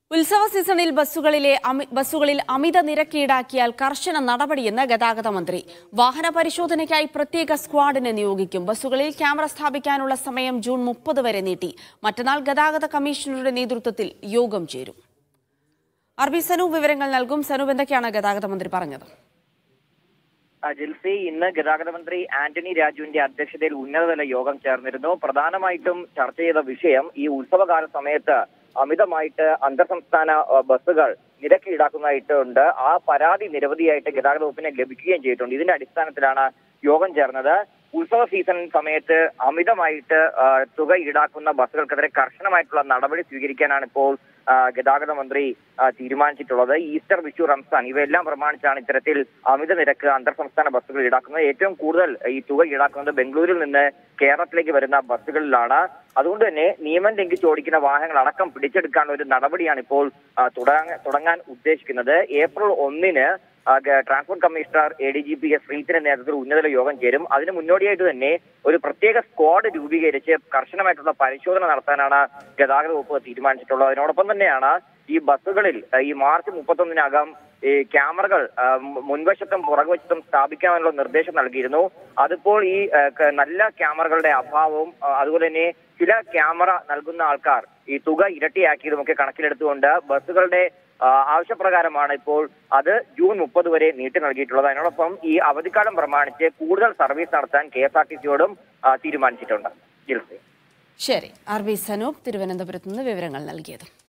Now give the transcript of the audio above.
ഉത്സവ സീസണിൽ ബസ്സുകളിലെ അമി- ബസ്സുകളിൽ അമിത നിരക്ക് ഈടാക്കിയാൽ കർശന നടപടിയെന്ന് ഗതാഗത മന്ത്രി വാഹന പരിശോധനയ്ക്കായി പ്രത്യേക സ്ക്വാഡിനെ നിയോഗിക്കും ബസ്സുകളിൽ ക്യാമറ സ്ഥാപിക്കാനുള്ള സമയം ജൂൺ മുപ്പത് വരെ നീട്ടി മറ്റന്നാൾ ഗതാഗത കമ്മീഷണറുടെ നേതൃത്വത്തിൽ യോഗം ചേരും അർബി സനൂപ് വിവരങ്ങൾ നൽകും സനൂപ് എന്തൊക്കെയാണ് ഗതാഗത മന്ത്രി പറഞ്ഞത് ആ, ജിൽസി ഇന്ന് ഗതാഗത മന്ത്രി ആന്റണി രാജുവിന്റെ അധ്യക്ഷതയിൽ ഉന്നതതല യോഗം ചേർന്നിരുന്നു പ്രധാനമായിട്ടും ചർച്ച ചെയ്ത വിഷയം ഈ ഉത്സവകാല സമയത്ത് അമിതമായിട്ട് അന്തർ സംസ്ഥാന ആ, ബസ്സുകൾ നിരക്ക് ഈടാക്കുന്നതായിട്ടുണ്ട് ആ പരാതി നിരവധിയായിട്ട് ഗതാഗത വകുപ്പിനെ ലഭിക്കുകയും ചെയ്തിട്ടുണ്ട് ഇതിന്റെ അടിസ്ഥാനത്തിലാണ് യോഗം ചേർന്നത് ഉത്സവ സീസൺ സമയത്ത് അമിതമായിട്ട് ആ, തുക ഈടാക്കുന്ന ബസ്സുകൾക്കെതിരെ കർശനമായിട്ടുള്ള നടപടി സ്വീകരിക്കാനാണ് ഇപ്പോൾ ആ, ഗതാഗത മന്ത്രി ആ, തീരുമാനിച്ചിട്ടുള്ളത് ഈസ്റ്റർ വിഷു റംസാൻ ഇവയെല്ലാം പ്രമാണിച്ചാണ് ഇത്തരത്തിൽ അമിത നിരക്ക് അന്തർ സംസ്ഥാന ബസ്സുകൾ ഈടാക്കുന്നത് ഏറ്റവും കൂടുതൽ ഈ തുക ഈടാക്കുന്നത് ബംഗളൂരിൽ നിന്ന് കേരളത്തിലേക്ക് വരുന്ന ബസ്സുകളിലാണ് അതുകൊണ്ട് തന്നെ നിയമം ലംഘിച്ച് ഓടിക്കുന്ന വാഹനങ്ങൾ അടക്കം പിടിച്ചെടുക്കാനുള്ള ഒരു നടപടിയാണ് ഇപ്പോൾ ആ, തുടങ്ങ- തുടങ്ങാൻ ഉദ്ദേശിക്കുന്നത് ഏപ്രിൽ ഒന്നിന് ആ, ഗ- transport commissioner A D G P S ശ്രീധരന്റെ നേതൃത്വത്തിൽ ഉന്നതല യോഗം ചേരും അതിന് മുന്നോടിയായിട്ട് തന്നെ ഒരു പ്രത്യേക സ്ക്വാഡ് രൂപീകരിച്ച് കർശനമായിട്ടുള്ള പരിശോധന നടത്താനാണ് ഗതാഗത വകുപ്പ് തീരുമാനിച്ചിട്ടുള്ളത് അതിനോടൊപ്പം തന്നെയാണ് ഈ ബസ്സുകളിൽ ആ, ഈ മാർച്ച് മുപ്പത്തൊന്നിനകം ഈ ക്യാമറകൾ ആ, മു- മുൻവശത്തും പുറകുവശത്തും സ്ഥാപിക്കാനുള്ള നിർദ്ദേശം നൽകിയിരുന്നു അതിപ്പോൾ ഈ ആ, ക- നല്ല ക്യാമറകളുടെ അഭാവവും ആ, അതുപോലെ തന്നെ ചില ക്യാമറ നൽകുന്ന ആൾക്കാർ ഈ തുക ഇരട്ടിയാക്കിയതുമൊക്കെ കണക്കിലെടുത്തുകൊണ്ട് ബസ്സുകളുടെ ആ, ആവശ്യപ്രകാരമാണ് ഇപ്പോൾ അത് ജൂൺ മുപ്പത് വരെ നീട്ടി നൽകിയിട്ടുള്ളത് അതിനോടൊപ്പം ഈ അവധിക്കാലം പ്രമാണിച്ച് കൂടുതൽ സർവീസ് നടത്താൻ കെ എസ് ആർ ടി സിയോടും തീരുമാനിച്ചിട്ടുണ്ട് ജിൽസി ശരി അർബി സനൂപ് തിരുവനന്തപുരത്ത് നിന്ന് വിവരങ്ങൾ നൽകിയത്